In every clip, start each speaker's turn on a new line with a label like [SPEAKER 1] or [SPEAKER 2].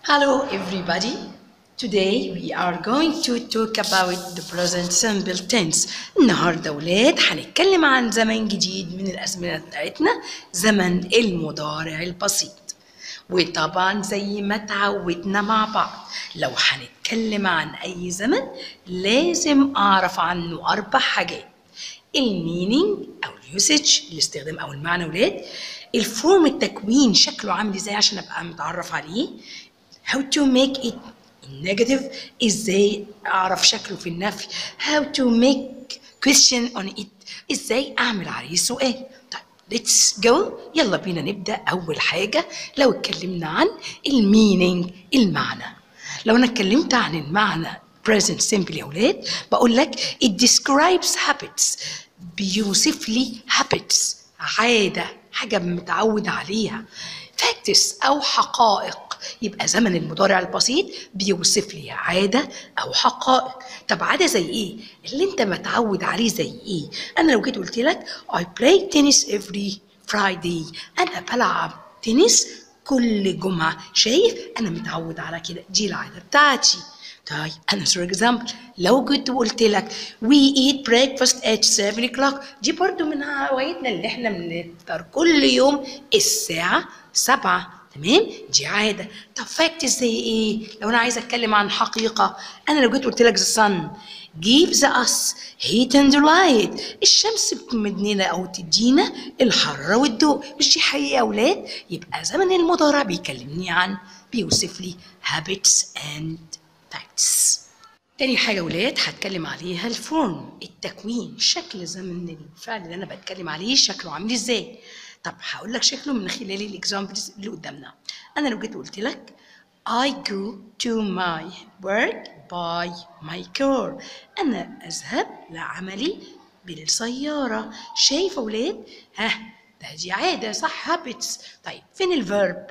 [SPEAKER 1] Hello, everybody. Today we are going to talk about the present simple tense. النهارده ولاد هنتكلم عن زمن جديد من الأزمنة بتاعتنا زمن المضارع البسيط. وطبعا زي ما اتعودنا مع بعض لو هنتكلم عن أي زمن لازم أعرف عنه أربع حاجات. المينينج أو اليوسج الاستخدام أو المعنى ولاد. الفورم التكوين شكله عامل ازاي عشان ابقى متعرف عليه how to make it negative ازاي اعرف شكله في النفي how to make question on it ازاي اعمل عليه سؤال طيب let's go يلا بينا نبدا اول حاجه لو اتكلمنا عن المينينج المعنى لو انا اتكلمت عن المعنى present simple يا ولاد بقول لك it describes habits بيوصف لي habits عاده حاجه متعود عليها facts او حقائق يبقى زمن المضارع البسيط بيوصف لي عاده او حقائق طب عاده زي ايه اللي انت متعود عليه زي ايه انا لو جيت قلت لك I play tennis every Friday انا بلعب تنس كل جمعه شايف انا متعود على كده دي العاده بتاعتي طيب انا فور اكزامبل لو جيت وقلت لك we eat breakfast at 7 o'clock دي برضو من هوايتنا اللي احنا بنفطر كل يوم الساعه 7 تمام دي عاده طب فاكت زي ايه لو انا عايزه اتكلم عن حقيقه انا لو جيت قلت لك the sun gives us heat and light الشمس بتمدنا او تدينا الحراره والضوء مش دي حقيقه يا اولاد يبقى زمن المضارع بيكلمني عن بيوصف لي habits and facts تاني حاجة ولاد هتكلم عليها الفورم التكوين شكل زمن الفعل اللي أنا بتكلم عليه شكله عامل إزاي طب هقول لك شكله من خلال الاكزامبلز اللي قدامنا انا لو جيت قلت لك I go to my work by my car انا اذهب لعملي بالسياره شايف اولاد ها ده دي عاده صح habits طيب فين الفيرب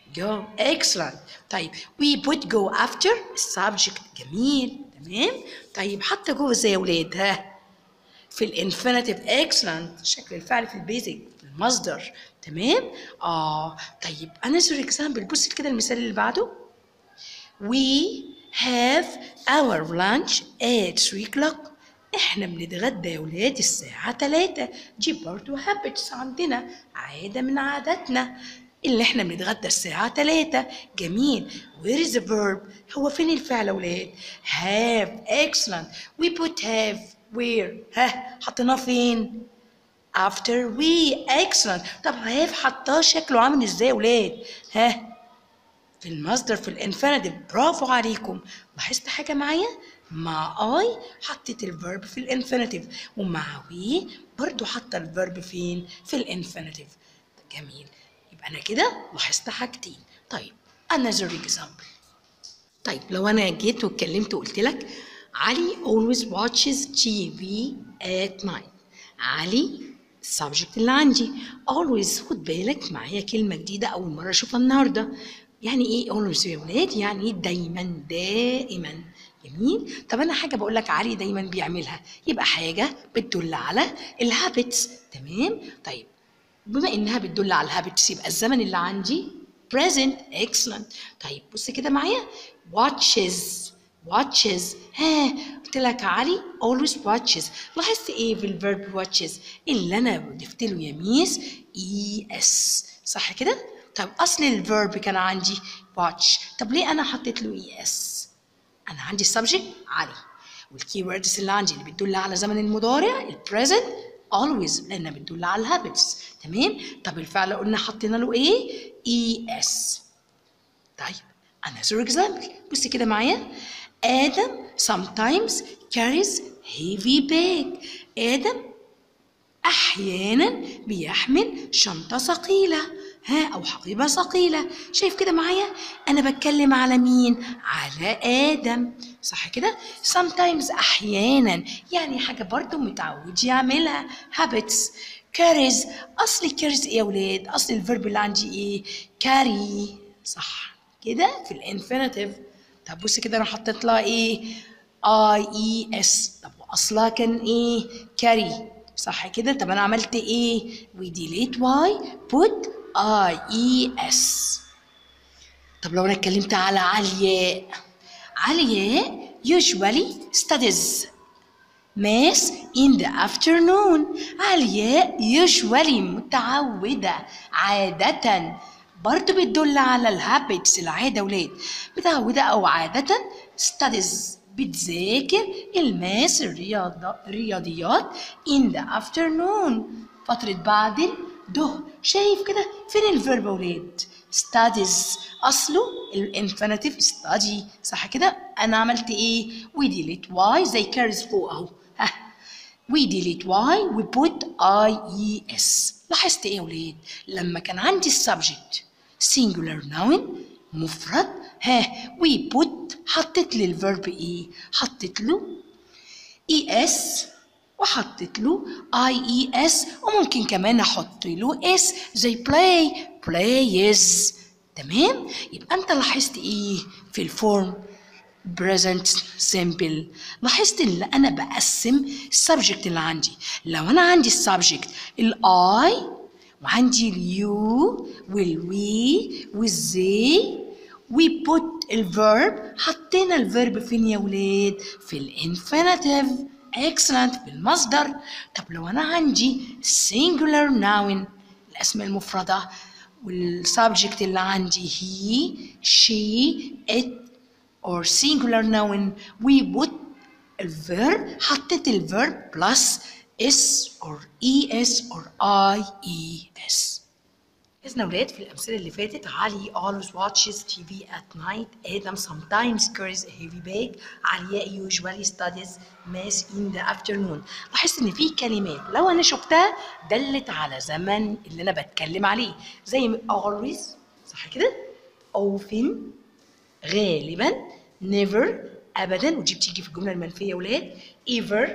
[SPEAKER 1] go excellent طيب we put go after subject جميل تمام طيب حتى جو ازاي يا ولاد ها في الانفينيتيف excellent شكل الفعل في البيزك المصدر تمام اه طيب انا فور اكزامبل بص كده المثال اللي بعده we have our lunch at 3 o'clock احنا بنتغدى يا ولاد الساعة 3 دي برضه habits عندنا عادة من عاداتنا اللي احنا بنتغدى الساعة 3 جميل where is the verb هو فين الفعل يا ولاد have excellent we put have where ها حطيناه فين after we excellent طب هاف حطاه شكله عامل ازاي يا ولاد ها في المصدر في الانفينيتيف برافو عليكم لاحظت حاجه معايا مع اي حطيت الفيرب في الانفينيتيف ومع وي برضو حاطه الفيرب فين في الانفينيتيف جميل يبقى انا كده لاحظت حاجتين طيب another example طيب لو انا جيت واتكلمت وقلت لك علي always watches TV at night علي السبجكت اللي عندي always خد بالك معايا كلمة جديدة أول مرة أشوفها النهاردة يعني إيه always يا ولاد يعني دايما دائما جميل طب أنا حاجة بقول لك علي دايما بيعملها يبقى حاجة بتدل على الهابتس تمام طيب بما إنها بتدل على الهابتس يبقى الزمن اللي عندي present excellent طيب بص كده معايا watches watches ها قلت لك علي always watches لاحظت ايه في الفيرب watches اللي انا ضفت له يا ميس اي اس صح كده طب اصل الفيرب كان عندي watch طب ليه انا حطيت له اي اس انا عندي السبجكت علي والكي ووردز اللي عندي اللي بتدل على زمن المضارع البريزنت always لانها بتدل على الهابتس تمام طب الفعل قلنا حطينا له ايه اي اس طيب another example بصي كده معايا آدم sometimes carries heavy bag آدم أحيانا بيحمل شنطة ثقيلة ها أو حقيبة ثقيلة شايف كده معايا أنا بتكلم على مين على آدم صح كده sometimes أحيانا يعني حاجة برضو متعود يعملها habits carries أصل carries إيه يا ولاد أصل الفيرب اللي عندي إيه carry صح كده في الانفينيتيف طب بص كده انا حطيت لها ايه اي اي اس طب واصلها كان ايه كاري صح كده طب انا عملت ايه وديليت واي بوت اي اي اس طب لو انا اتكلمت على علياء علياء usually studies math in the afternoon علياء usually متعودة عادة برضو بتدل على الهابتس العادة ولاد متعودة أو عادة studies بتذاكر الماس الرياضة الرياضيات in the afternoon فترة بعد الظهر شايف كده فين الفيرب يا ولاد studies اصله الانفينيتيف study صح كده انا عملت ايه we delete y زي كارز فوق اهو ها we delete y we put i e s لاحظت ايه يا ولاد لما كان عندي السبجكت singular noun مفرد ها we put حطيت للفيرب ايه حطيت له اي اس وحطيت له اي اي اس وممكن كمان احط له اس زي بلاي بلايز تمام يبقى انت لاحظت ايه في الفورم present simple لاحظت ان انا بقسم السبجكت اللي عندي لو انا عندي السبجكت الاي وعندي اليو والوي والزي we put الفيرب حطينا الفيرب فين يا ولاد في الانفينيتيف excellent في المصدر طب لو انا عندي singular noun الاسماء المفردة والسبجكت اللي عندي he she it or singular noun we put الفيرب حطيت الفيرب plus s or es or ies إذن أولاد في الأمثلة اللي فاتت علي always watches TV at night آدم sometimes carries a heavy bag علياء usually studies math in the afternoon لاحظت إن في كلمات لو أنا شفتها دلت على زمن اللي أنا بتكلم عليه زي always صح كده often غالبا never أبدا ودي بتيجي في الجملة المنفية يا ولاد ever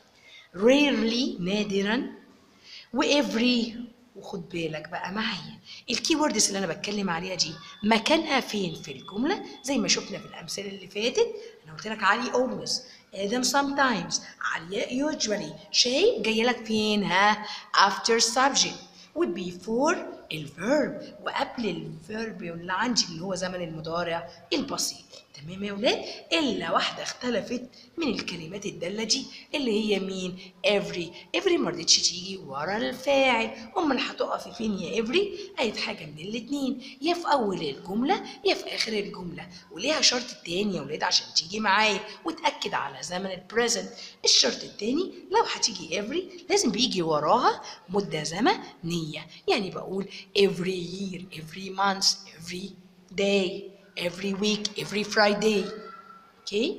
[SPEAKER 1] rarely نادرا وافري وخد بالك بقى معايا الكي ووردز اللي انا بتكلم عليها دي مكانها فين في الجمله زي ما شفنا في الامثله اللي فاتت انا قلت لك علي always ادم sometimes علياء usually شايف جايه لك فين ها after subject وبيفور الفيرب وقبل الفيرب اللي عندي اللي هو زمن المضارع البسيط تمام يا ولاد الا واحده اختلفت من الكلمات الداله دي اللي هي مين every every ما رضتش تيجي ورا الفاعل امال هتقفي فين يا every اي حاجه من الاتنين يا في اول الجمله يا في اخر الجمله وليها شرط تاني يا ولاد عشان تيجي معايا وتاكد على زمن البريزنت الشرط التاني لو هتيجي every لازم بيجي وراها مده زمنيه يعني بقول every year every month every day every week every Friday okay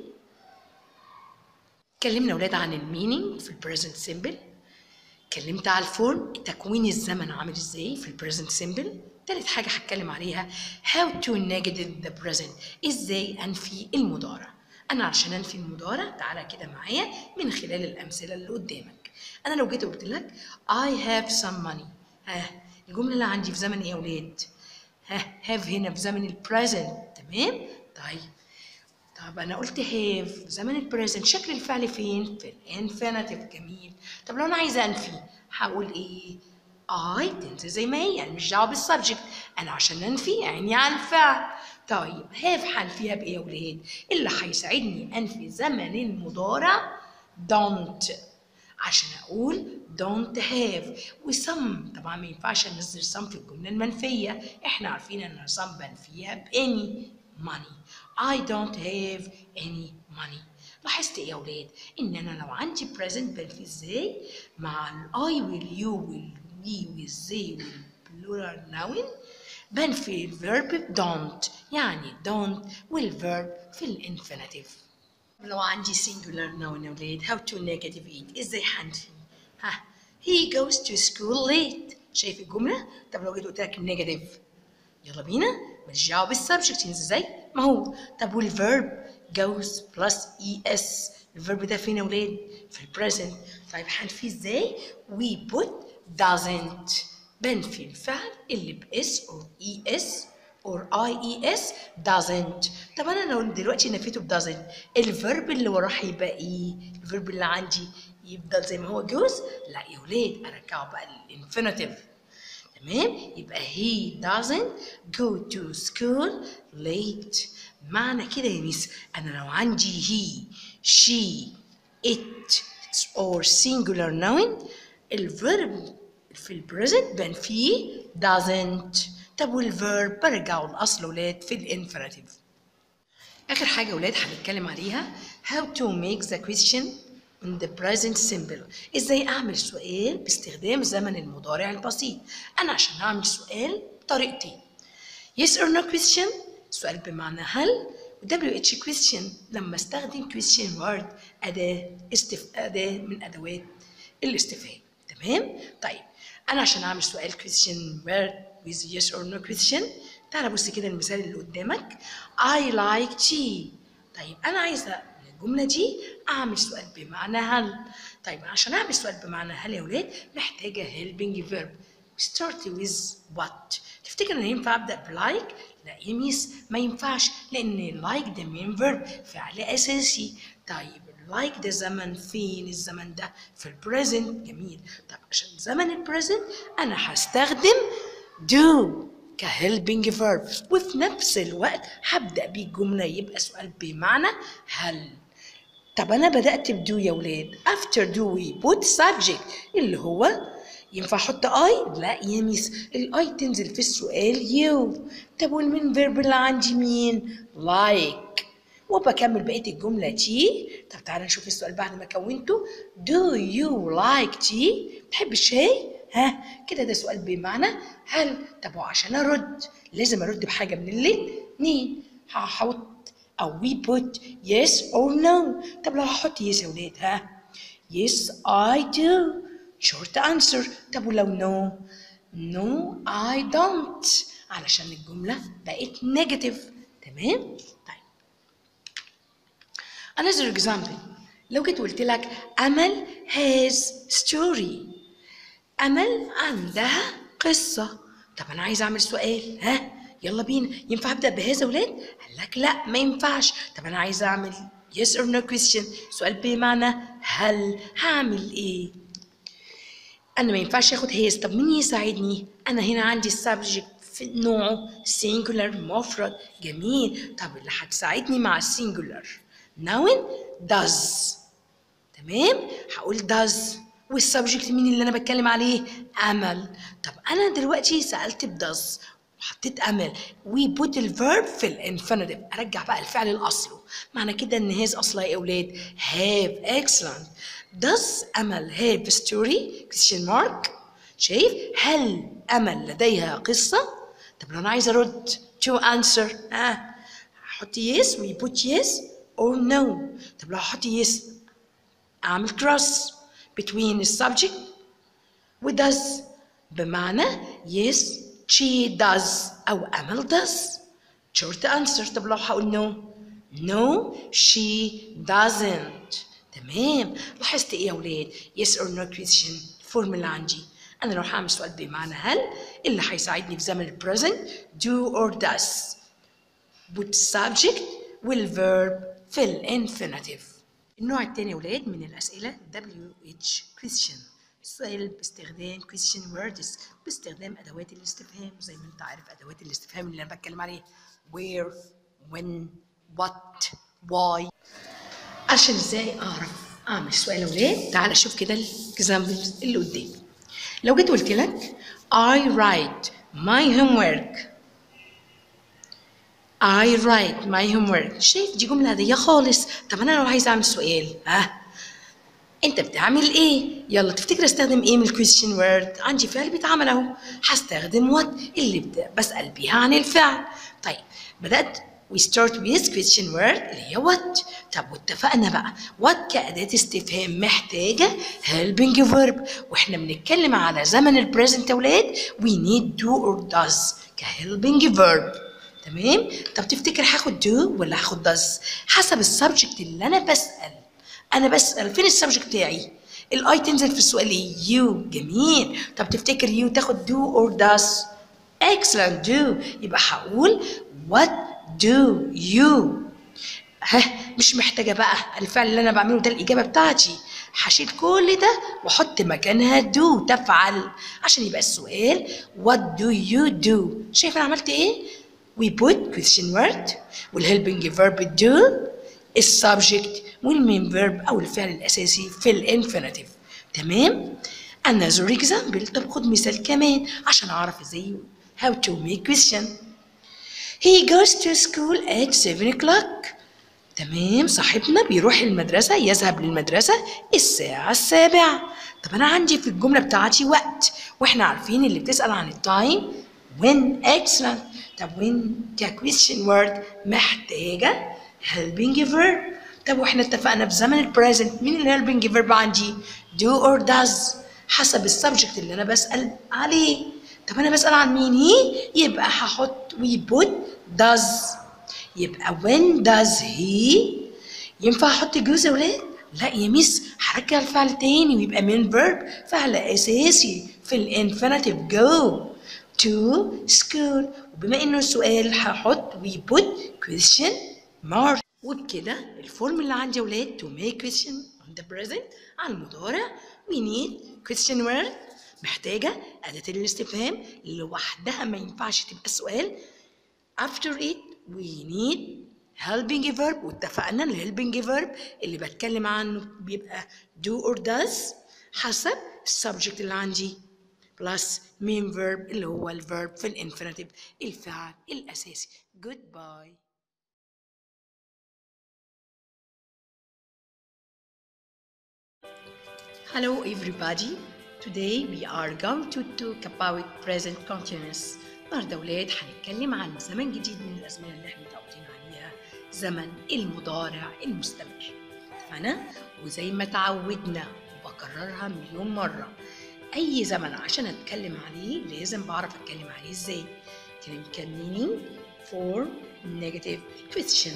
[SPEAKER 1] اتكلمنا ولاد عن المينينج في البريزنت سيمبل اتكلمت على الفورم تكوين الزمن عامل ازاي في البريزنت سيمبل تالت حاجة هتكلم عليها how to negative the present ازاي انفي المضارع انا عشان انفي المضارع تعالى كده معايا من خلال الامثلة اللي قدامك انا لو جيت قلت لك I have some money ها الجملة اللي عندي في زمن ايه يا ولاد ها have هنا في زمن البريزنت تمام طيب طب انا قلت هاف زمن البريزنت شكل الفعل فين في الانفينيتيف جميل طب لو انا عايزه انفي هقول ايه اي تنزل زي ما هي يعني مش دعوه بالسبجكت انا عشان انفي عيني على الفعل طيب هاف هنفيها بايه يا ولاد اللي هيساعدني انفي زمن المضارع don't عشان اقول don't have وسم طبعا ما ينفعش انزل سم في الجمله المنفيه احنا عارفين ان سم بنفيها باني money I don't have any money لاحظت ايه يا ولاد ان انا لو عندي present بنفي ازاي مع الاي واليو والوي والزي والبلورال ناون بنفي الفيرب don't يعني don't والفيرب في الانفينيتيف لو عندي singular noun يا ولاد how to negative it ازاي هنفي ها he goes to school late شايف الجملة طب لو جيت قلت لك negative يلا بينا مش دعوه بالسبجكت ينزل ازاي ما هو طب والفيرب goes plus es الفيرب ده فين يا ولاد في البريزنت طيب هنفيه ازاي we put doesn't بنفي الفعل اللي باس or es or ies doesn't طب انا لو دلوقتي نفيته ب doesn't الفيرب اللي وراه هيبقى ايه الفيرب اللي عندي يفضل زي ما هو جوز لا يا ولاد ارجعه بقى للانفينيتيف تمام يبقى he doesn't go to school late معنى كده يا ميس انا لو عندي he she it or singular noun الفيرب في البريزنت بان فيه doesn't طب والفيرب برجعوا لاصله ولاد في الانفينيتيف اخر حاجه ولاد هنتكلم عليها how to make the question in the present simple ازاي اعمل سؤال باستخدام زمن المضارع البسيط انا عشان اعمل سؤال طريقتين yes or no question سؤال بمعنى هل و WH question لما استخدم question word أداة استف... أداة من أدوات الاستفهام تمام؟ طيب أنا عشان أعمل سؤال question word with yes or no question تعالى بص كده المثال اللي قدامك I like tea طيب أنا عايزة من الجملة دي أعمل سؤال بمعنى هل طيب عشان أعمل سؤال بمعنى هل يا ولاد محتاجة helping verb start with what تفتكر ان ينفع ابدا بلايك لا يا ميس ما ينفعش لان لايك ده مين فيرب فعل اساسي طيب لايك ده زمن فين الزمن ده في البريزنت جميل طب عشان زمن البريزنت انا هستخدم do كهيلبنج فيرب وفي نفس الوقت هبدا بيه الجمله يبقى سؤال بمعنى هل طب انا بدات بدو يا ولاد after do we put subject اللي هو ينفع احط اي لا يا ميس الاي تنزل في السؤال يو طب والمين فيرب اللي عندي مين لايك وبكمل بقيه الجمله تي طب تعالى نشوف السؤال بعد ما كونته do you like tea تحب الشاي ها كده ده سؤال بمعنى هل طب وعشان ارد لازم ارد بحاجه من الاتنين هحط او we put yes or no طب لو هحط yes يا ولاد ها yes I do short answer طب ولو no no I don't علشان الجملة بقت negative تمام طيب another example لو جيت قلت لك أمل has story أمل عندها قصة طب أنا عايز أعمل سؤال ها يلا بينا ينفع أبدأ بهذا ولاد قال لك لا ما ينفعش طب أنا عايز أعمل yes or no question سؤال بمعنى هل هعمل إيه انا ما ينفعش اخد هيز طب مين يساعدني انا هنا عندي السبجكت في نوعه singular مفرد جميل طب اللي هتساعدني مع السنجولار noun does تمام هقول does والسبجكت مين اللي انا بتكلم عليه امل طب انا دلوقتي سالت بداز وحطيت امل وبوت الفيرب في الانفينيتيف ارجع بقى الفعل لاصله معنى كده ان هيز اصلها ايه يا اولاد هاف اكسلنت does امل have story question mark شايف هل امل لديها قصه طب لو انا عايزه ارد to answer ها آه. هحط yes و put yes or no طب لو هحط yes اعمل cross between the subject و does بمعنى yes she does او امل does short answer طب لو هقول no no she doesn't تمام لاحظت ايه يا ولاد yes or no question الفورمولا عندي انا لو هعمل سؤال بمعنى هل اللي هيساعدني في زمن البريزنت do or does put subject والverb في الانفينيتيف النوع الثاني يا ولاد من الاسئله WH question السؤال باستخدام question words باستخدام ادوات الاستفهام زي ما انت عارف ادوات الاستفهام اللي انا بتكلم عليها where when what why عشان ازاي اعرف اعمل سؤال يا ولاد تعال شوف كده الاكزامبلز اللي قدامي لو جيت قلت لك I write my homework I write my homework شايف دي جملة عادية خالص طب أنا لو عايز أعمل سؤال ها أنت بتعمل إيه؟ يلا تفتكر أستخدم إيه من الكويستشن وورد؟ عندي فعل بيتعمل أهو هستخدم وات اللي بت- بسأل بيها عن الفعل طيب بدأت we start with question word اللي هي what طب واتفقنا بقى what كأداة استفهام محتاجة helping verb واحنا بنتكلم على زمن البريزنت يا ولاد we need do or does كhelping verb تمام طب تفتكر هاخد do ولا هاخد does حسب السبجكت اللي انا بسأل انا بسأل فين السبجكت بتاعي الاي تنزل في السؤال ايه يو جميل طب تفتكر يو تاخد do or does excellent do يبقى هقول what do you ها مش محتاجة بقى الفعل اللي أنا بعمله ده الإجابة بتاعتي هشيل كل ده وأحط مكانها do تفعل عشان يبقى السؤال what do you do شايف أنا عملت إيه؟ we put question word والhelping verb do السبجكت والمين verb أو الفعل الأساسي في الانفينيتيف تمام؟ another example طب خد مثال كمان عشان أعرف إزاي how to make question he goes to school at 7 o'clock تمام صاحبنا بيروح المدرسة يذهب للمدرسة الساعة السابعة طب أنا عندي في الجملة بتاعتي وقت وإحنا عارفين اللي بتسأل عن التايم when excellent طب when ك question word محتاجة helping verb طب واحنا اتفقنا في زمن البريزنت مين الهيلبنج فيرب عندي do or does حسب السبجكت اللي انا بسأل عليه طب انا بسأل عن مين هي يبقى هحط we put does يبقى when does he ينفع احط جوز يا ولاد لا يا ميس هرجع الفعل تاني ويبقى من verb فعل اساسي في الانفينيتيف go to school وبما انه السؤال هحط we put question mark وبكده الفورم اللي عندي يا ولاد to make question on the present على المضارع we need question word محتاجة أداة الاستفهام لوحدها ما ينفعش تبقى السؤال after it we need helping verb واتفقنا ال helping verb اللي بتكلم عنه بيبقى do or does حسب السبجكت اللي عندي plus main verb اللي هو الفيرب في الانفينيتيف الفعل الأساسي goodbye Hello everybody. Today we are going to talk about present continuous. النهارده ولاد هنتكلم عن زمن جديد من الأزمنة اللي احنا متعودين عليها زمن المضارع المستمر. اتفقنا؟ وزي ما تعودنا وبكررها مليون مرة أي زمن عشان أتكلم عليه لازم بعرف أتكلم عليه إزاي. كلمة كان meaning for negative question.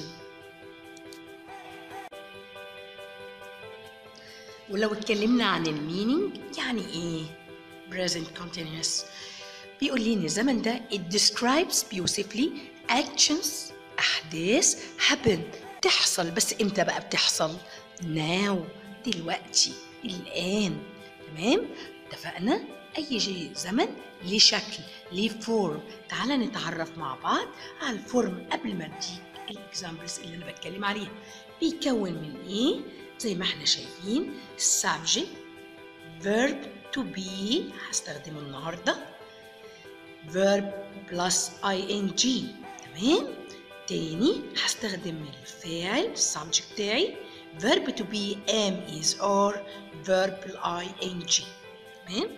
[SPEAKER 1] ولو اتكلمنا عن المينينج يعني ايه present continuous بيقول لي ان الزمن ده it describes بيوصف لي actions احداث happen تحصل بس امتى بقى بتحصل now دلوقتي الان تمام اتفقنا اي شيء زمن ليه شكل ليه فورم تعال نتعرف مع بعض على الفورم قبل ما اديك الاكزامبلز اللي انا بتكلم عليها بيكون من ايه زي ما احنا شايفين subject verb to be هستخدمه النهارده verb plus ing تمام تاني هستخدم الفاعل subject بتاعي verb to be am is or verb ing تمام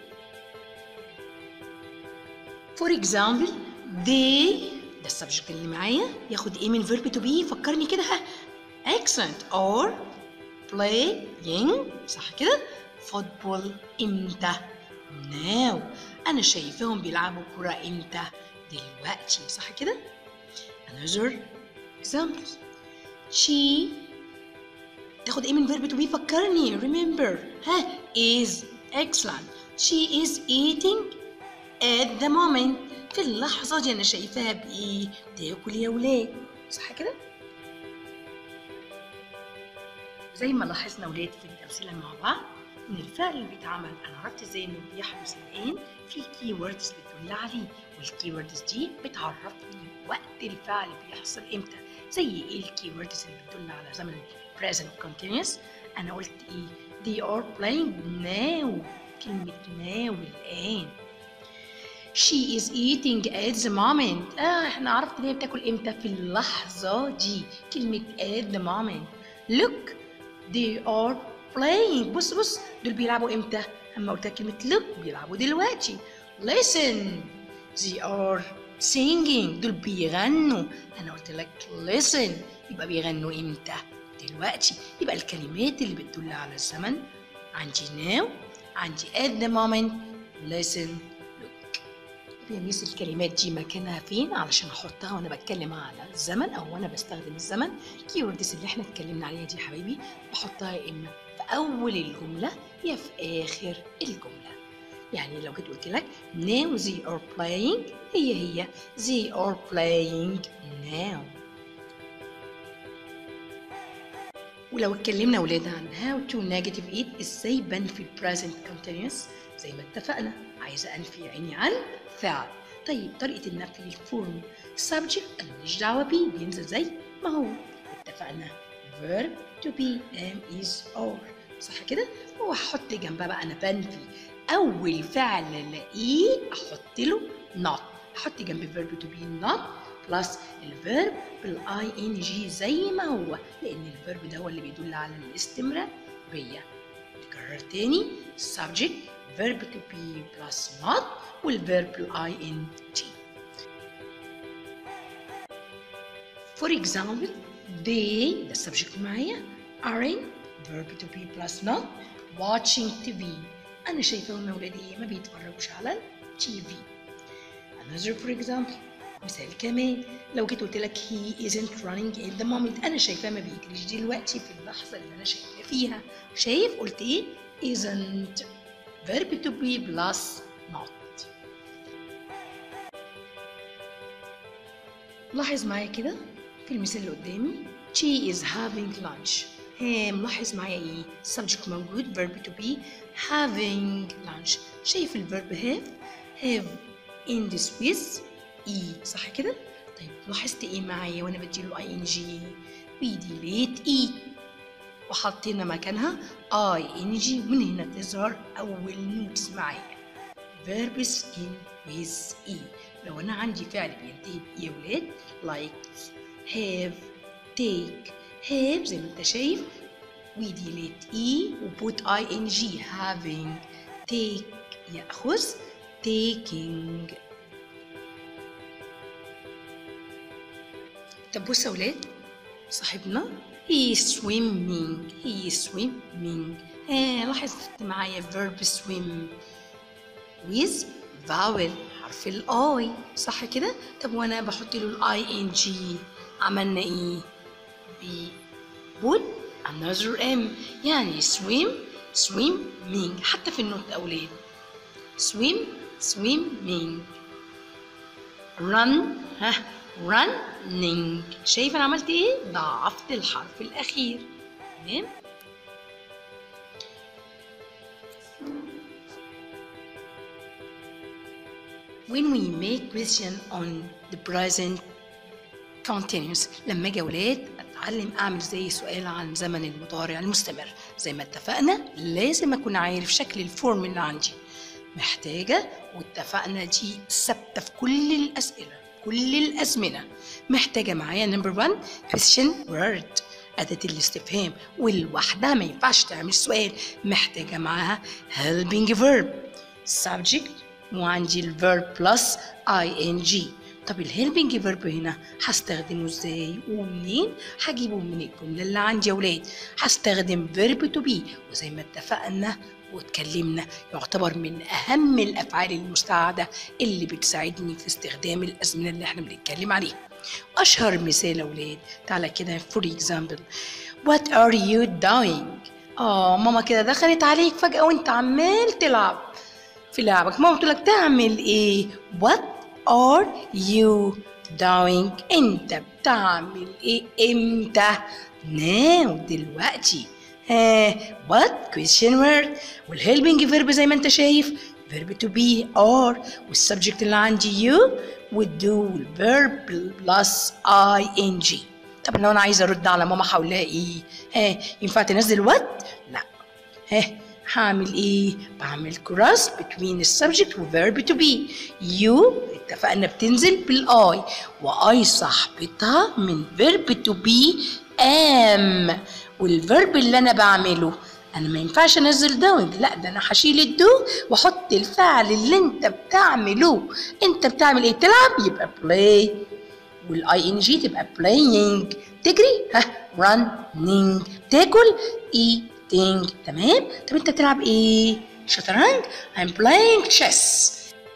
[SPEAKER 1] for example they ده السبجكت اللي معايا ياخد ايه من verb to be فكرني كده ها excellent or playing صح كده فوتبول امتى now انا شايفاهم بيلعبوا كرة امتى دلوقتي صح كده another examples she تاخد ايه من verb to be فكرني remember ها is excellent she is eating at the moment في اللحظة دي أنا شايفاها بإيه؟ بتاكل يا ولاد صح كده؟ زي ما لاحظنا ولاد في الأمثلة مع بعض إن الفعل اللي بيتعمل أنا عرفت إزاي إنه بيحدث الآن في كي ووردز بتدل عليه والكي ووردز دي بتعرفني وقت الفعل بيحصل إمتى زي إيه الكي ووردز اللي بتدل على زمن present continuous أنا قلت إيه they are playing now كلمة now الآن She is eating at the moment. آه احنا عرفت ان هي بتاكل امتى في اللحظة دي. كلمة at the moment. Look they are playing. بص بص دول بيلعبوا امتى؟ اما قلت لك كلمة look بيلعبوا دلوقتي. Listen they are singing. دول بيغنوا. انا قلت لك listen يبقى بيغنوا امتى؟ دلوقتي. يبقى الكلمات اللي بتدل على الزمن عندي now عندي at the moment listen يا ميس الكلمات دي مكانها فين علشان احطها وانا بتكلم على الزمن او وانا بستخدم الزمن الكيوردز اللي احنا اتكلمنا عليها دي يا حبايبي بحطها يا اما في اول الجمله يا في اخر الجمله يعني لو جيت قلت لك now they are playing هي هي they are playing now ولو اتكلمنا ولاد عن how to negative eat ازاي بنفي present continuous زي ما اتفقنا عايزة أنفي عيني عن فعل طيب طريقة النفي الفورم subject أنا ماليش دعوة بيه بينزل زي ما هو اتفقنا verb to be am is or صح كده وهحط جنبها بقى أنا بنفي أول فعل ألاقيه أحط له not أحط جنب verb to be not بلس الفيرب بالاي ان جي زي ما هو لان الفيرب ده هو اللي بيدل على الاستمراريه نكرر تاني subject verb to be plus not والverb بالاي ان جي for example they ده subject معايا aren't verb to be plus not watching TV انا شايفاهم يا ولادي ما بيتفرجوش على التي في another for example مثال كمان لو جيت قلت لك he isn't running in the moment انا شايفاه ما بيجريش دلوقتي في اللحظه اللي انا شايفاه فيها شايف قلت ايه isn't verb to be plus not لاحظ معايا كده في المثال اللي قدامي she is having lunch ها ملاحظ معايا ايه subject موجود verb to be having lunch شايف الفيرب have have in this with اي صح كده طيب لاحظت ايه معايا وانا بديله اي ان جي بيديليت اي وحطينا مكانها اي ان جي ومن هنا تظهر اول نوتس معايا verbs in with e لو انا عندي فعل بينتهي باي يا ولاد like have take have زي ما انت شايف we delete e وput ing having take يأخذ taking طب بص يا ولاد صاحبنا he is swimming he is swimming آه لاحظت معايا verb swim with vowel حرف الاي صح كده طب وانا بحط له الاي ان جي عملنا ايه بي put another m يعني swim swimming حتى في النوت اولاد swim swimming run ها running شايف انا عملت ايه ضعفت الحرف الاخير تمام when we make question on the present continuous لما اجي اولاد اتعلم اعمل زي سؤال عن زمن المضارع المستمر زي ما اتفقنا لازم اكون عارف شكل الفورم اللي عندي محتاجه واتفقنا دي ثابته في كل الاسئله كل الازمنه محتاجه معايا نمبر 1 question word أداة الاستفهام والواحدة ما ينفعش تعمل سؤال محتاجة معاها helping verb subject وعندي الverb plus ing طب الهيلبنج فيرب هنا هستخدمه ازاي ومنين هجيبه من الجمله اللي عندي يا ولاد هستخدم فيرب تو بي وزي ما اتفقنا واتكلمنا يعتبر من اهم الافعال المساعده اللي بتساعدني في استخدام الازمنه اللي احنا بنتكلم عليها اشهر مثال يا ولاد تعالى كده فور اكزامبل وات ار يو doing اه ماما كده دخلت عليك فجاه وانت عمال تلعب في لعبك ماما تقول لك تعمل ايه what are you doing انت بتعمل ايه امتى now دلوقتي ها what question word والهيلبنج فيرب زي ما انت شايف verb to be or والسبجكت اللي عندي you would do والverb plus ing طب لو انا عايزه ارد على ماما هقول لها ايه ها ينفع تنزل what لا ها هعمل ايه بعمل كراس between السبجكت وverb to be you اتفقنا بتنزل بالاي واي صاحبتها من verb to be am والفيرب اللي انا بعمله انا ما ينفعش انزل داون لا ده انا هشيل الدو واحط الفعل اللي انت بتعمله انت بتعمل ايه تلعب يبقى play والاي ان جي تبقى playing تجري ها running تاكل eating تمام طب انت بتلعب ايه شطرنج I'm playing chess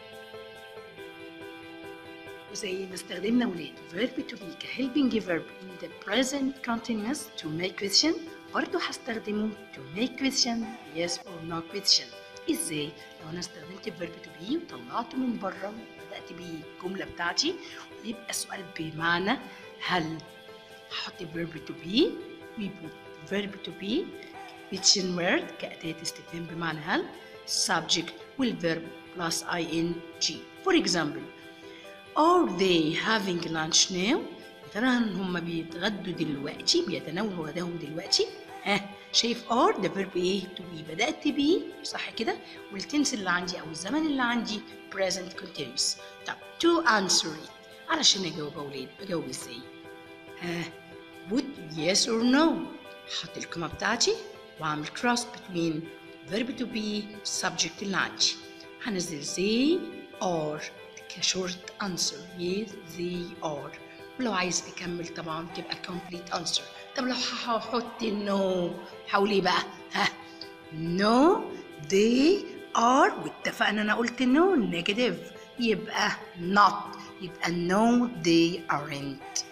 [SPEAKER 1] وزي ما استخدمنا ولاد verb to be كhelping verb in the present continuous to make question برضه هستخدمه to make question yes or no question ازاي لو انا استخدمت verb to be وطلعته من بره وبدات بيه الجمله بتاعتي ويبقى السؤال بمعنى هل هحط verb to be we put verb to be question word كأداة استفهام بمعنى هل subject والverb plus ing for example are they having lunch now يا ترى هم بيتغدوا دلوقتي بيتناولوا غداهم دلوقتي ها شايف are ده verb ايه to be بدأت بيه صح كده والتنس اللي عندي او الزمن اللي عندي present continuous طب to answer it علشان اجاوب اولاد بجاوب ازاي ها would yes or no احط القيمة بتاعتي واعمل cross between verb to be subject اللي عندي هنزل they are كشورت answer yes they are ولو عايز تكمل طبعا تبقى complete answer طب لو هحط no هقول ايه بقى ها no they are واتفقنا انا قلت no negative يبقى not يبقى no they aren't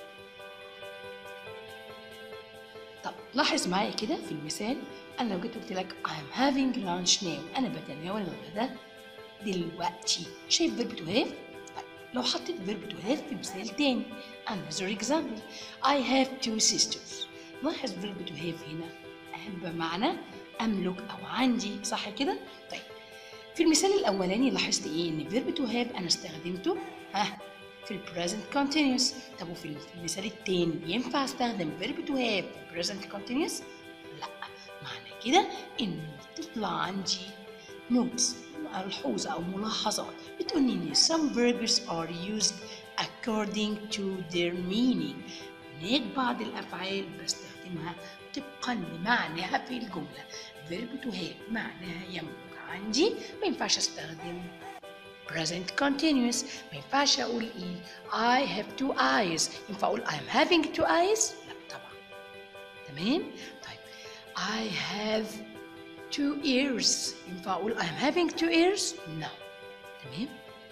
[SPEAKER 1] طب لاحظ معايا كده في المثال انا لو جيت قلت لك I'm having lunch now انا بتناول الغداء دلوقتي شايف verb to have طيب لو حطيت verb to have في مثال تاني another example I have two sisters لاحظ verb to have هنا بمعنى املك او عندي صح كده طيب في المثال الاولاني لاحظت ايه ان verb to have انا استخدمته ها في ال present continuous طب وفي المثال التاني ينفع استخدم verb to have في present continuous لا معنى كده ان تطلع عندي notes ملحوظة أو ملاحظات بتقول إن some verbs are used according to their meaning هناك بعض الأفعال بستخدمها طبقا لمعناها في الجملة verb to have معناها يملك عندي ما ينفعش استخدم present continuous ما ينفعش أقول إيه I have two eyes ينفع أقول I'm having two eyes لا طبعا تمام طيب I have two ears ينفع أقول I'm having two ears no تمام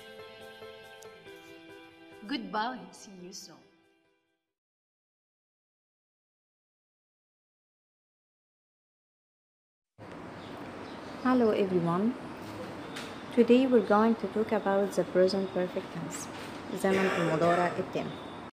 [SPEAKER 1] goodbye see you soon
[SPEAKER 2] Hello everyone. Today we're going to talk about the present perfect tense. زمن المضارع التام.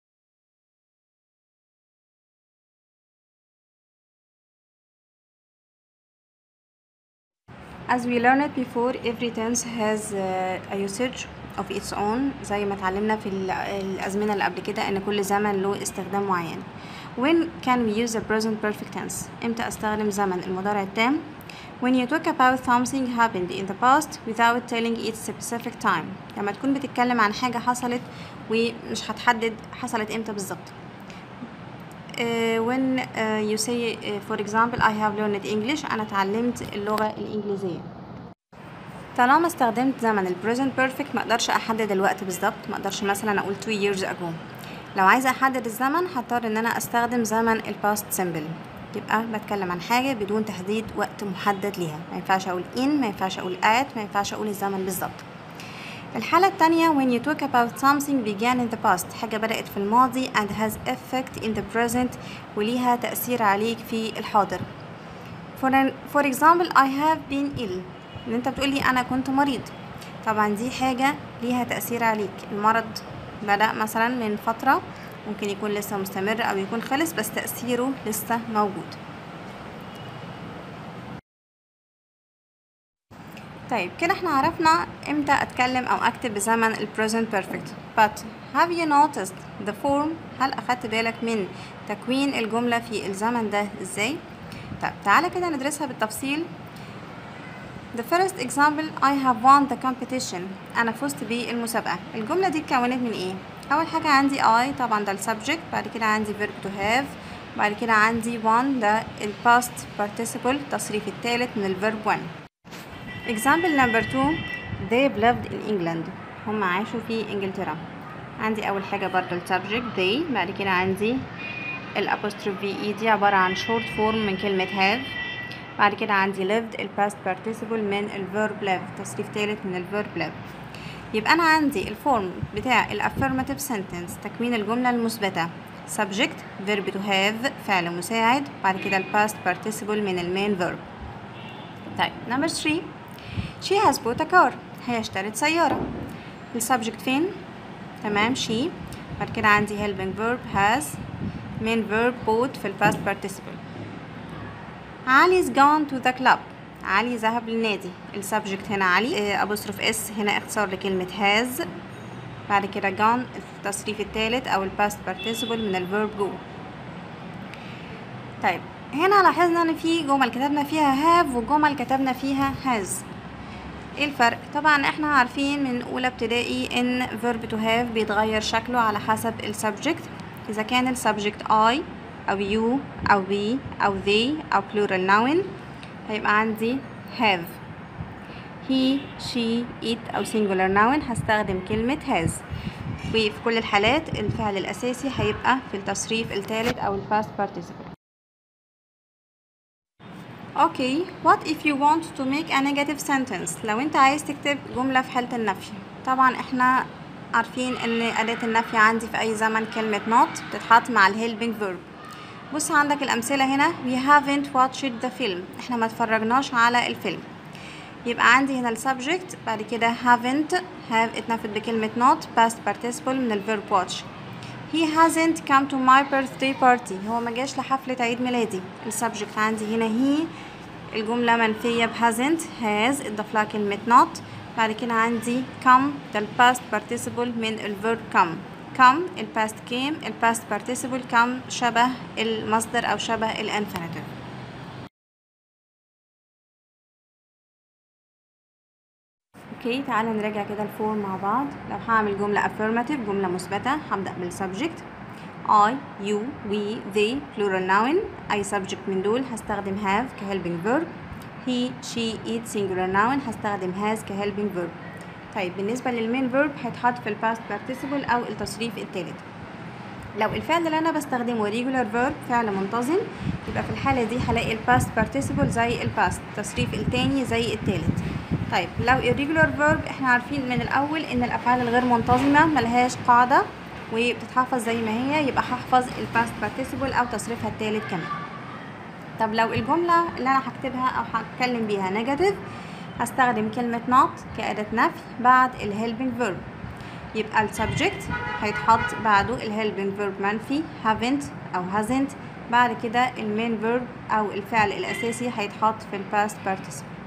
[SPEAKER 2] As we learned before, every tense has uh, a usage of its own زي ما اتعلمنا في ال- الأزمنة اللي قبل كده إن كل زمن له استخدام معين. When can we use the present perfect tense؟ إمتى أستخدم زمن المضارع التام؟ When you talk about something happened in the past without telling its specific time لما تكون بتتكلم عن حاجة حصلت ومش هتحدد حصلت امتى بالظبط uh, when uh, you say uh, for example I have learned English أنا اتعلمت اللغة الإنجليزية طالما استخدمت زمن ال present perfect ما اقدرش احدد الوقت بالظبط ما اقدرش مثلا اقول two years ago لو عايزه احدد الزمن هضطر ان انا استخدم زمن ال past simple يبقى بتكلم عن حاجه بدون تحديد وقت محدد ليها ما ينفعش اقول in ما ينفعش اقول at ما ينفعش اقول الزمن بالظبط الحالة التانية when you talk about something began in the past حاجة بدأت في الماضي and has effect in the present وليها تأثير عليك في الحاضر for, an, for example I have been ill ان انت بتقولي انا كنت مريض طبعا دي حاجة ليها تأثير عليك المرض بدأ مثلا من فترة ممكن يكون لسه مستمر او يكون خلص بس تأثيره لسه موجود طيب كده احنا عرفنا امتى اتكلم او اكتب بزمن ال present perfect but have you noticed the form هل اخدت بالك من تكوين الجملة في الزمن ده ازاي طيب تعالى كده ندرسها بالتفصيل The first example I have won the competition أنا فزت بالمسابقة الجملة دي اتكونت من إيه؟ أول حاجة عندي I طبعا ده ال subject بعد كده عندي verb to have بعد كده عندي won ده ال past participle التصريف الثالث من ال verb one example number two they lived in England هم عاشوا في إنجلترا عندي أول حاجة برضو ال subject they بعد كده عندي ال apostrophe e دي عبارة عن short form من كلمة have بعد كده عندي lived ال past participle من ال verb live تصريف تالت من ال verb live يبقى أنا عندي الفورم بتاع ال affirmative sentence تكوين الجملة المثبتة subject verb to have فعل مساعد بعد كده ال past participle من ال main verb طيب number 3 she has bought a car هي اشترت سيارة ال subject فين؟ تمام she بعد كده عندي helping verb has main verb bought في ال past participle علي's gone to the club علي ذهب للنادي السبجكت هنا علي ابوستروف اس هنا اختصار لكلمة has بعد كده gone التصريف الثالث او الباست participle من الفيرب جو طيب هنا لاحظنا ان في جمل كتبنا فيها have وجمل كتبنا فيها has ايه الفرق طبعا احنا عارفين من اولى ابتدائي ان verb to have بيتغير شكله على حسب السبجكت اذا كان السبجكت I او you او we او they او plural noun هيبقى عندي have he she it او singular noun هستخدم كلمة has وفي كل الحالات الفعل الاساسي هيبقى في التصريف الثالث او الباست participle اوكي what if you want to make a negative sentence لو انت عايز تكتب جملة في حالة النفي طبعا احنا عارفين ان أداة النفي عندي في أي زمن كلمة not بتتحط مع ال helping verb بص عندك الأمثلة هنا we haven't watched the film احنا ما اتفرجناش على الفيلم يبقى عندي هنا السبجكت بعد كده haven't have اتنفت بكلمة not past participle من الفيرب watch he hasn't come to my birthday party هو ما جاش لحفلة عيد ميلادي السبجكت عندي هنا he الجملة منفية ب hasn't has اتضاف لها كلمة not بعد كده عندي come ده الباست participle من الفيرب come come الباست came الباست participle come شبه المصدر أو شبه الانفينيتيف اوكي تعالى نراجع كده الفورم مع بعض لو هعمل جملة affirmative جملة مثبتة هبدأ بالسبجكت I, you, we, they plural noun أي subject من دول هستخدم have كhelping verb he, she, it singular noun هستخدم has كhelping verb طيب بالنسبة للمين verb هيتحط في الباست participle أو التصريف التالت لو الفعل اللي أنا بستخدمه regular verb فعل منتظم يبقى في الحالة دي هلاقي الباست participle زي الباست التصريف التاني زي التالت طيب لو irregular verb احنا عارفين من الأول إن الأفعال الغير منتظمة ملهاش قاعدة وبتتحفظ زي ما هي يبقى هحفظ الباست participle أو تصريفها التالت كمان طب لو الجملة اللي أنا هكتبها أو هتكلم بيها negative هستخدم كلمة not كأداة نفي بعد ال helping verb يبقى ال subject هيتحط بعده ال helping verb منفي haven't أو hasn't بعد كده ال main verb أو الفعل الأساسي هيتحط في ال past participle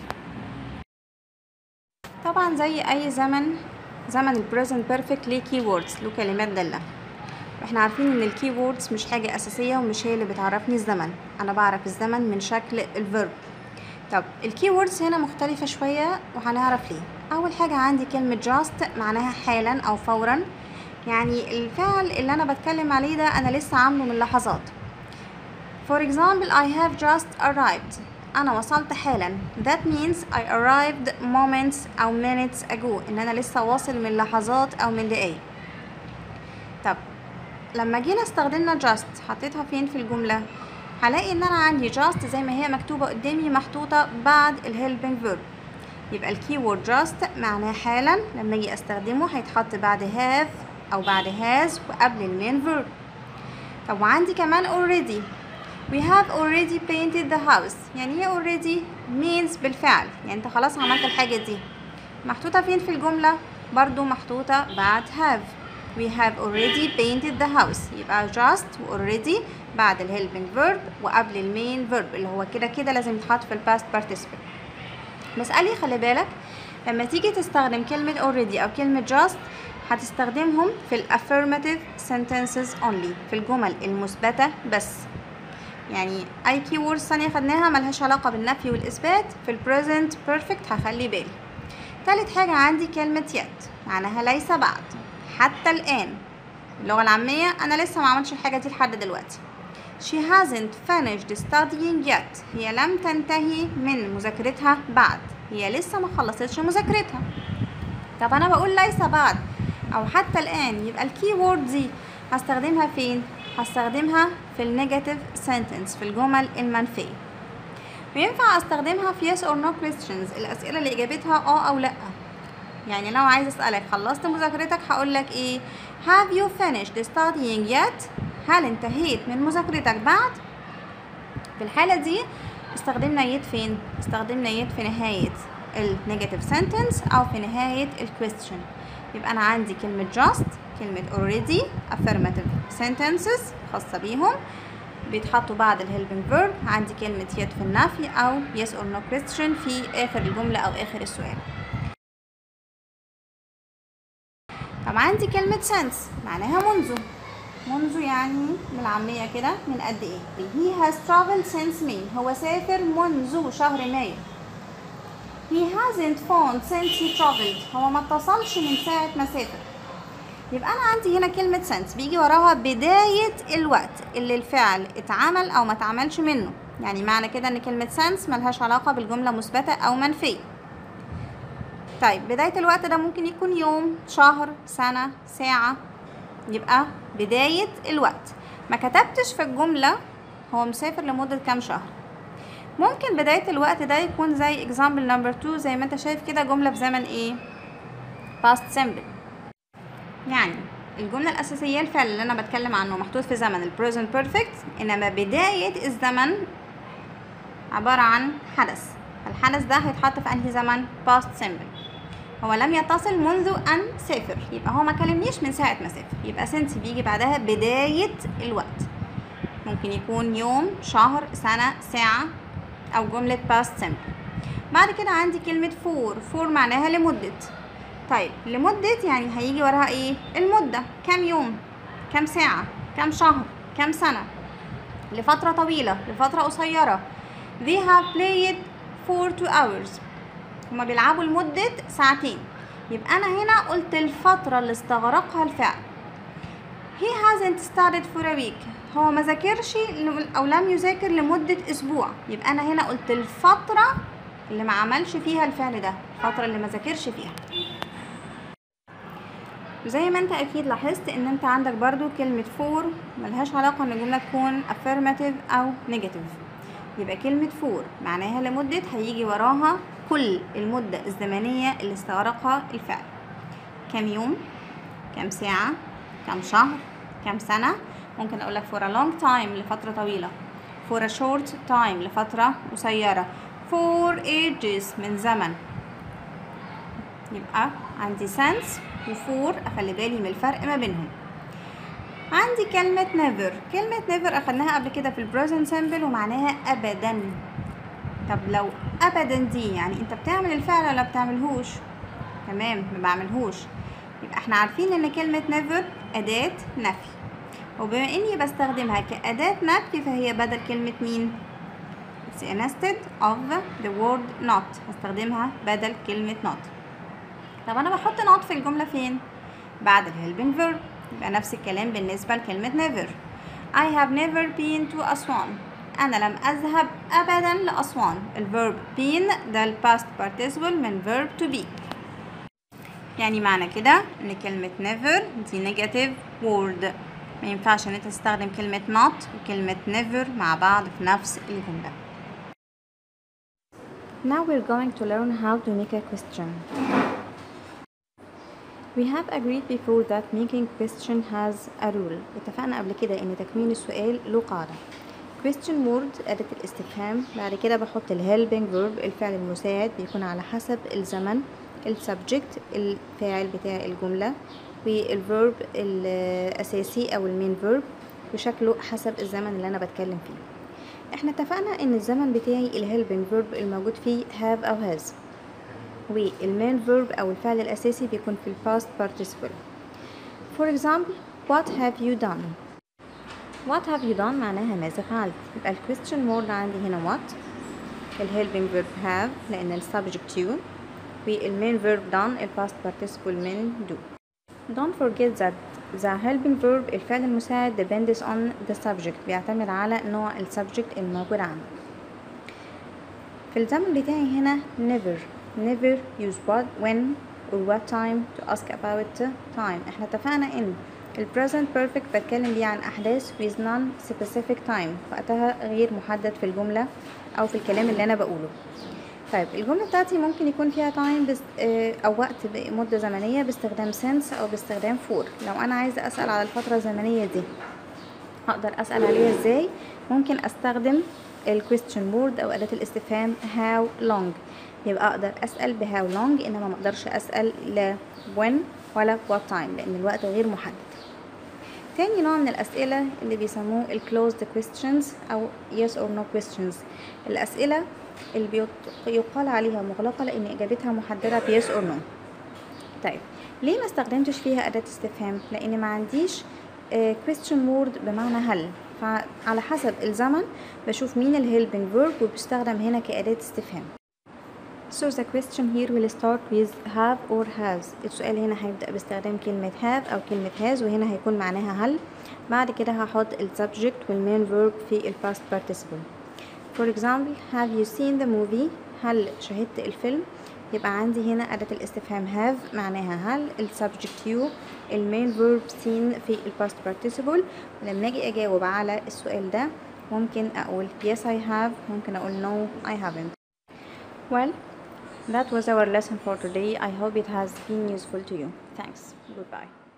[SPEAKER 2] طبعا زي أي زمن زمن ال present perfect ليه keywords له كلمات دالة احنا عارفين ان ال keywords مش حاجة أساسية ومش هي اللي بتعرفني الزمن أنا بعرف الزمن من شكل الفيرب طب ال keywords هنا مختلفة شوية وهنعرف ليه أول حاجة عندي كلمة just معناها حالا أو فورا يعني الفعل اللي أنا بتكلم عليه ده أنا لسه عامله من لحظات For example I have just arrived أنا وصلت حالا That means I arrived moments أو minutes ago إن أنا لسه واصل من لحظات أو من دقايق طب لما جينا استخدمنا just حطيتها فين في الجملة هلاقي ان انا عندي just زي ما هي مكتوبة قدامي محطوطة بعد ال helping verb يبقى الكيورد just معناه حالا لما اجي استخدمه هيتحط بعد have او بعد has وقبل المين verb طب وعندي كمان already we have already painted the house يعني ايه already means بالفعل يعني انت خلاص عملت الحاجة دي محطوطة فين في الجملة برضو محطوطة بعد have we have already painted the house يبقى just و already بعد ال helping verb وقبل ال main verb اللي هو كده كده لازم يتحط في ال past participle بس قال لي خلي بالك لما تيجي تستخدم كلمة already أو كلمة just هتستخدمهم في ال affirmative sentences only في الجمل المثبتة بس يعني أي keywords ثانية خدناها ملهاش علاقة بالنفي والإثبات في ال present perfect هخلي بالي تالت حاجة عندي كلمة yet معناها ليس بعد حتى الآن اللغة العامية أنا لسه ما عملتش الحاجة دي لحد دلوقتي She hasn't finished studying yet هي لم تنتهي من مذاكرتها بعد هي لسه ما خلصتش مذاكرتها طب أنا بقول ليس بعد أو حتى الآن يبقى الكي وورد دي هستخدمها فين؟ هستخدمها في النيجاتيف sentence في الجمل المنفية وينفع استخدمها في yes or no questions الأسئلة اللي إجابتها اه أو لأ يعني لو عايز اسالك خلصت مذاكرتك هقول لك ايه have you finished studying yet هل انتهيت من مذاكرتك بعد في الحاله دي استخدمنا يت فين استخدمنا يت في نهايه النيجاتيف sentence او في نهايه الكويستشن يبقى انا عندي كلمه just كلمه already affirmative sentences خاصه بيهم بيتحطوا بعد الهيلبنج فيرب عندي كلمة يد في النفي أو yes or no question في آخر الجملة أو آخر السؤال طب عندي كلمة since معناها منذ منذ يعني بالعامية كده من قد ايه he has traveled since May هو سافر منذ شهر مايو he hasn't phoned since he traveled هو ما اتصلش من ساعة ما سافر يبقى أنا عندي هنا كلمة since بيجي وراها بداية الوقت اللي الفعل اتعمل أو ما اتعملش منه يعني معنى كده إن كلمة since ملهاش علاقة بالجملة مثبتة أو منفية طيب بداية الوقت ده ممكن يكون يوم شهر سنة ساعة يبقى بداية الوقت ما كتبتش في الجملة هو مسافر لمدة كام شهر ممكن بداية الوقت ده يكون زي example number 2 زي ما انت شايف كده جملة في زمن ايه past simple يعني الجملة الأساسية الفعل اللي أنا بتكلم عنه محطوط في زمن ال present perfect إنما بداية الزمن عبارة عن حدث الحدث ده هيتحط في أنهي زمن past simple هو لم يتصل منذ أن سافر يبقى هو ما كلمنيش من ساعة ما سافر يبقى since بيجي بعدها بداية الوقت ممكن يكون يوم شهر سنة ساعة أو جملة past simple بعد كده عندي كلمة for for معناها لمدة طيب لمدة يعني هيجي وراها ايه المدة كام يوم كام ساعة كام شهر كام سنة لفترة طويلة لفترة قصيرة they have played for two hours هما بيلعبوا لمدة ساعتين يبقى أنا هنا قلت الفترة اللي استغرقها الفعل he hasn't studied for a week هو ما ذاكرش أو لم يذاكر لمدة أسبوع يبقى أنا هنا قلت الفترة اللي ما عملش فيها الفعل ده الفترة اللي ما ذاكرش فيها زي ما انت اكيد لاحظت ان انت عندك برضو كلمة for ملهاش علاقة ان الجملة تكون affirmative او negative يبقى كلمة for معناها لمدة هيجي وراها كل المدة الزمنية اللي استغرقها الفعل كام يوم كام ساعة كام شهر كام سنة ممكن اقولك for a long time لفترة طويلة for a short time لفترة قصيرة for ages من زمن يبقى عندي sense وفور أخلي بالي من الفرق ما بينهم عندي كلمة never كلمة never أخدناها قبل كده في البريزنت سيمبل ومعناها أبدا طب لو أبدا دي يعني أنت بتعمل الفعل ولا بتعملهوش تمام ما بعملهوش يبقى احنا عارفين ان كلمة never أداة نفي وبما اني بستخدمها كأداة نفي فهي بدل كلمة مين It's instead of the word not هستخدمها بدل كلمة not طب انا بحط not في الجملة فين بعد الهيلبنج verb يبقى نفس الكلام بالنسبة لكلمة never I have never been to أسوان أنا لم أذهب أبدا لأسوان الفيرب been ده الباست participle من verb to be يعني معنى كده ان كلمة never دي negative word ما ينفعش ان انت تستخدم كلمة not وكلمة never مع بعض في نفس الجملة Now we're going to learn how to make a question. We have agreed before that making question has a rule. اتفقنا قبل كده ان تكوين السؤال له قاعدة. question word أداة الاستفهام بعد كده بحط ال helping verb الفعل المساعد بيكون على حسب الزمن ال subject الفاعل بتاع الجملة والverb الأساسي أو المين verb وشكله حسب الزمن اللي أنا بتكلم فيه. احنا اتفقنا ان الزمن بتاعي ال helping verb الموجود فيه have أو has والمين verb أو الفعل الأساسي بيكون في ال past participle. For example, what have you done? What have you done معناها ماذا فعلت يبقى ال question word عندي هنا what ال helping verb have لأن ال subject you والمين verb done ال past participle من do Don't forget that the helping verb الفعل المساعد depends on the subject بيعتمد على نوع ال subject الموجود عندك في الزمن بتاعي هنا never never use what when or what time to ask about time احنا اتفقنا ان ال present perfect بتكلم بيه عن احداث with non specific time وقتها غير محدد في الجملة او في الكلام اللي انا بقوله طيب الجملة بتاعتي ممكن يكون فيها time بس او وقت مدة زمنية باستخدام since او باستخدام for لو انا عايزة اسأل على الفترة الزمنية دي هقدر اسأل عليها ازاي ممكن استخدم ال question word او اداة الاستفهام how long يبقى اقدر اسال ب how long انما ما اقدرش اسال ل when ولا what time لان الوقت غير محدد تاني نوع من الأسئلة اللي بيسموه ال closed questions أو yes or no questions الأسئلة اللي بيط- يقال عليها مغلقة لأن إجابتها محددة ب yes or no طيب ليه ما استخدمتش فيها أداة استفهام؟ لأن ما عنديش آه، question word بمعنى هل فعلى حسب الزمن بشوف مين ال helping verb وبيستخدم هنا كأداة استفهام So the question here will start with have or has السؤال هنا هيبدأ باستخدام كلمة have أو كلمة has وهنا هيكون معناها هل بعد كده هحط ال subject وال main verb في ال past participle For example have you seen the movie هل شاهدت الفيلم يبقى عندي هنا أداة الاستفهام have معناها هل ال subject you ال main verb seen في ال past participle ولما أجي أجاوب على السؤال ده ممكن أقول yes I have ممكن أقول no I haven't Well, that was our lesson for today. I hope it has been useful to you. Thanks. Goodbye.